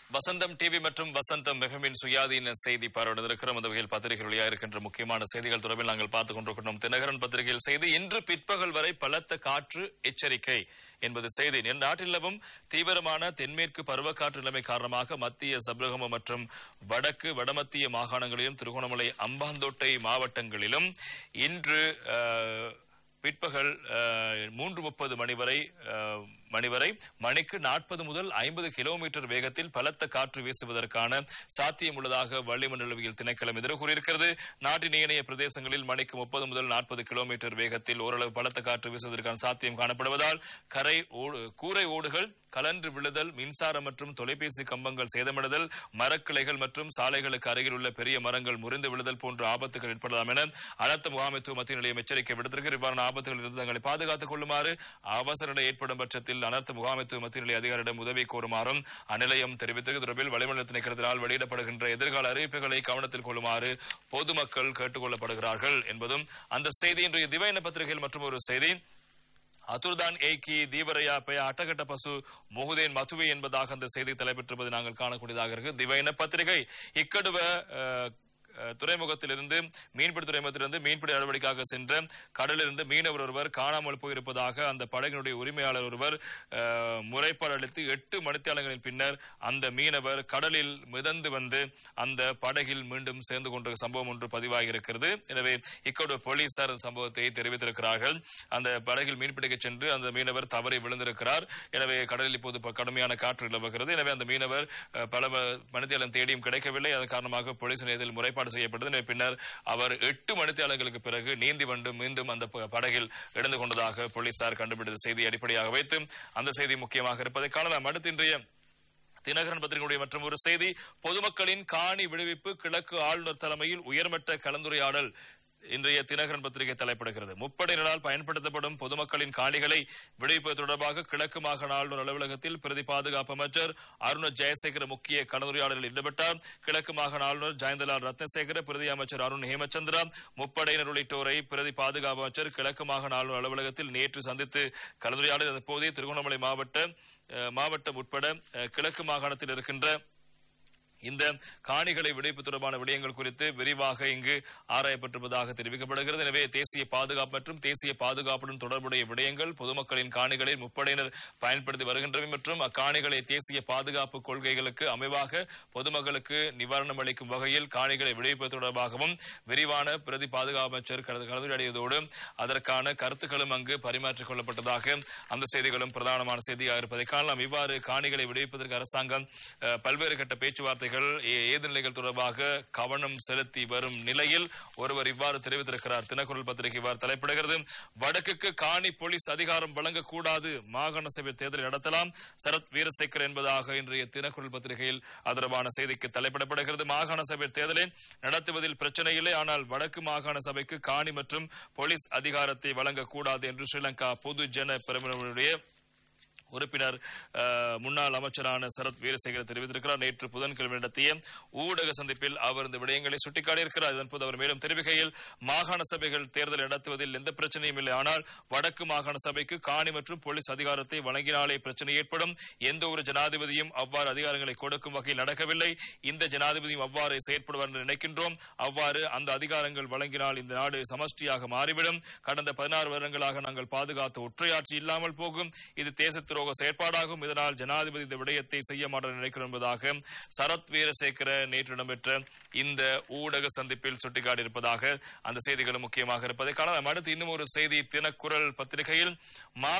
வசந்தம் TV மற்றும் வசந்தம் மெகமின் சுயாதீன செய்தி பார்வையிட்டிருக்கிறோம் அந்த வகையில் பத்திரிகை வழியாக இருக்கின்ற முக்கியமான செய்திகள் தொடர்பில் நாங்கள் பார்த்துக் கொண்டிருக்கிறோம் தினகரன் பத்திரிகையில் செய்தி இன்று பிற்பகல் வரை பலத்த காற்று எச்சரிக்கை என்பது செய்தி என் நாட்டில் நிலவும் தீவிரமான தென்மேற்கு பருவக்காற்று நிலைமை காரணமாக மத்திய சபரகம மற்றும் வடக்கு வடமத்திய மாகாணங்களிலும் திருகோணமலை அம்பாந்தோட்டை மாவட்டங்களிலும் இன்று அஹ், பிற்பகல் அஹ், மூன்று முப்பது மணி வரை அஹ், மணி வரை மணிக்கு நாற்பது முதல் ஐம்பது கிலோமீட்டர் வேகத்தில் பலத்த காற்று வீசுவதற்கான சாத்தியம் உள்ளதாக வளிமண்டலவியல் திணைக்களம் எதிர கூறியிருக்கிறது நாட்டின் ஏனைய பிரதேசங்களில் மணிக்கு முப்பது முதல் நாற்பது கிலோமீட்டர் வேகத்தில் ஓரளவு பலத்த காற்று வீசுவதற்கான சாத்தியம் காணப்படுவதால் கரை ஓடு கூரை ஓடுகள் கலன்று விழுதல் மின்சாரம் மற்றும் தொலைபேசி கம்பங்கள் சேதமடைதல் மரக்கிளைகள் மற்றும் சாலைகளுக்கு அருகில் உள்ள பெரிய மரங்கள் முறிந்து விழுதல் போன்ற ஆபத்துகள் ஏற்படலாம் என அனர்த்த முகாமைத்துவ மத்திய நிலையம் எச்சரிக்கை விடுத்திருக்கிறது இவ்வாறான ஆபத்துகளில் இருந்து தங்களை பாதுகாத்துக் கொள்ளுமாறு அவசர நிலை ஏற்படும் பட்சத்தில் அனர்த்த முகாமைத்துவ மத்திய நிலைய அதிகாரியிடம் உதவி கோருமாறும் அந்நிலையம் தெரிவித்தது தொடர்பில் வளிமண்டல திணைக்களத்தினால் வெளியிடப்படுகின்ற எதிர்கால அறிவிப்புகளை கவனத்தில் கொள்ளுமாறு பொதுமக்கள் கேட்டுக் கொள்ளப்படுகிறார்கள் என்பதும் அந்த செய்தி இன்றைய திவைன பத்திரிகையில் மற்றும் ஒரு செய்தி அத்துர்தான் ஏக்கி தீவரையா பெய அட்டகட்ட பசு முகுதேன் மதுவை என்பதாக அந்த செய்தி தலைப்பெற்றிருப்பதை நாங்கள் காணக்கூடியதாக இருக்கு திவைன பத்திரிகை இக்கடுவ அஹ், அஹ், துறைமுகத்திலிருந்து மீன்பிடி துறைமுகத்திலிருந்து மீன்பிடி நடவடிக்கையாக சென்ற கடலிலிருந்து மீனவர் ஒருவர் காணாமல் போயிருப்பதாக அந்த படகினுடைய உரிமையாளர் ஒருவர் அஹ், முறைப்பாடு அளித்து எட்டு மணித்தியாலங்களின் பின்னர் அந்த மீனவர் கடலில் மிதந்து வந்து அந்த படகில் மீண்டும் சேர்ந்து கொண்ட சம்பவம் ஒன்று பதிவாகி இருக்கிறது எனவே இக்கோடு போலீசார் அந்த சம்பவத்தை தெரிவித்திருக்கிறார்கள் அந்த படகில் மீன்பிடிக்க சென்று அந்த மீனவர் தவறி விழுந்திருக்கிறார் எனவே கடலில் இப்போது ப- கடுமையான காற்று நிலவுகிறது எனவே அந்த மீனவர் அஹ், பல ம- மணித்தியாலம் தேடியும் கிடைக்கவில்லை அதன் காரணமாக போலீஸ் நிலையத்தில் முறைப்பாடு செய்யப்பட்டது எனவே பின்னர் அவர் எட்டு மணித்தியாலங்களுக்கு பிறகு நீந்தி வந்து மீண்டும் அந்த ப- படகில் இழந்து கொண்டதாக போலீசார் கண்டுபிடித்த செய்தி அடிப்படையாக வைத்து அந்த செய்தி முக்கியமாக இருப்பதை காணலாம் அடுத்து இன்றைய தினகரன் பத்திரிகையுடைய மற்றும் ஒரு செய்தி பொதுமக்களின் காணி விடுவிப்பு கிழக்கு ஆளுநர் தலைமையில் உயர்மட்ட கலந்துரையாடல் இன்றைய தினகரன் பத்திரிகை தலைப்பிடுகிறது முப்படையினரால் பயன்படுத்தப்படும் பொதுமக்களின் காணிகளை விடுவிப்பது தொடர்பாக கிழக்கு மாகாண ஆளுநர் அலுவலகத்தில் பிரதி பாதுகாப்பு அமைச்சர் அருண் ஜெயசேகர முக்கிய கலந்துரையாடலில் ஈடுபட்டார் கிழக்கு மாகாண ஆளுநர் ஜெயந்தலால் ரத்னசேகர பிரதி அமைச்சர் அருண் ஹேமச்சந்திரா முப்படையினர் உள்ளிட்டோரை பிரதி பாதுகாப்பு அமைச்சர் கிழக்கு மாகாண ஆளுநர் அலுவலகத்தில் நேற்று சந்தித்து கலந்துரையாடல் அப்போதே திருகோணமலை மாவட்ட அஹ், மாவட்டம் உட்பட அஹ், கிழக்கு மாகாணத்தில் இருக்கின்ற இந்த காணிகளை விடுவிப்பு தொடர்பான விடயங்கள் குறித்து விரிவாக இங்கு ஆராயப்பட்டிருப்பதாக தெரிவிக்கப்படுகிறது எனவே தேசிய பாதுகாப்பு மற்றும் தேசிய பாதுகாப்புடன் தொடர்புடைய விடயங்கள் பொதுமக்களின் காணிகளை முப்படையினர் பயன்படுத்தி வருகின்றவை மற்றும் அக்காணிகளை தேசிய பாதுகாப்பு கொள்கைகளுக்கு அமைவாக பொதுமக்களுக்கு நிவாரணம் அளிக்கும் வகையில் காணிகளை விடுவிப்பது தொடர்பாகவும் விரிவான பிரதி பாதுகாப்பு அமைச்சர் கலந்து- கலந்துரையாடியதோடு அதற்கான கருத்துக்களும் அங்கு பரிமாற்றிக் கொள்ளப்பட்டதாக அந்த செய்திகளும் பிரதானமான செய்தியாக இருப்பதை காணலாம் இவ்வாறு காணிகளை விடுவிப்பதற்கு அரசாங்கம் அஹ், பல்வேறு கட்ட பேச்சுவார்த்தைகள் ஏ- ஏதுநிலைகள் தொடர்பாக கவனம் செலுத்தி வரும் நிலையில் ஒருவர் இவ்வாறு தெரிவித்திருக்கிறார் தினக்குரல் பத்திரிகை இவ்வாறு தலைப்பிடுகிறது வடக்குக்கு காணி போலீஸ் அதிகாரம் வழங்கக்கூடாது மாகாண சபை தேர்தலை நடத்தலாம் சரத் வீரசேகர் என்பதாக இன்றைய தினக்குரல் பத்திரிகையில் அது தொடர்பான செய்திக்கு தலைப்பிடப்படுகிறது மாகாண சபை தேர்தலை நடத்துவதில் பிரச்சனை இல்லை ஆனால் வடக்கு மாகாண சபைக்கு காணி மற்றும் போலீஸ் அதிகாரத்தை வழங்கக்கூடாது என்று ஸ்ரீலங்கா பொது ஜன பெருமனுடைய உறுப்பினர் அஹ், முன்னாள் அமைச்சரான சரத் வீரசேகர் தெரிவித்திருக்கிறார் நேற்று புதன்கிழமை நடத்திய ஊடக சந்திப்பில் அவர் இந்த விடயங்களை சுட்டிக்காட்டியிருக்கிறார் இதன்போது அவர் மேலும் தெரிவிக்கையில் மாகாண சபைகள் தேர்தல் நடத்துவதில் எந்த பிரச்சனையும் இல்லை ஆனால் வடக்கு மாகாண சபைக்கு காணி மற்றும் போலீஸ் அதிகாரத்தை வழங்கினாலே பிரச்சனை ஏற்படும் எந்த ஒரு ஜனாதிபதியும் அவ்வாறு அதிகாரங்களை கொடுக்கும் வகையில் நடக்கவில்லை இந்த ஜனாதிபதியும் அவ்வாறு செயற்படுவார் என்று நினைக்கின்றோம் அவ்வாறு அந்த அதிகாரங்கள் வழங்கினால் இந்த நாடு சமஷ்டியாக மாறிவிடும் கடந்த பதினாறு வருடங்களாக நாங்கள் பாதுகாத்த ஒற்றையாட்சி இல்லாமல் போகும் இது தேச துரோக செயற்பாடாகும் இதனால் ஜனாதிபதி இந்த விடயத்தை செய்ய மாட்டார் நினைக்கிறோம் என்பதாக சரத் வீரசேகர நேற்று இடம்பெற்ற இந்த ஊடக சந்திப்பில் சுட்டிக்காட்டியிருப்பதாக அந்த செய்திகளும் முக்கியமாக இருப்பதை காணலாம் அடுத்து இன்னும் ஒரு செய்தி தினக்குரல் பத்திரிகையில் மா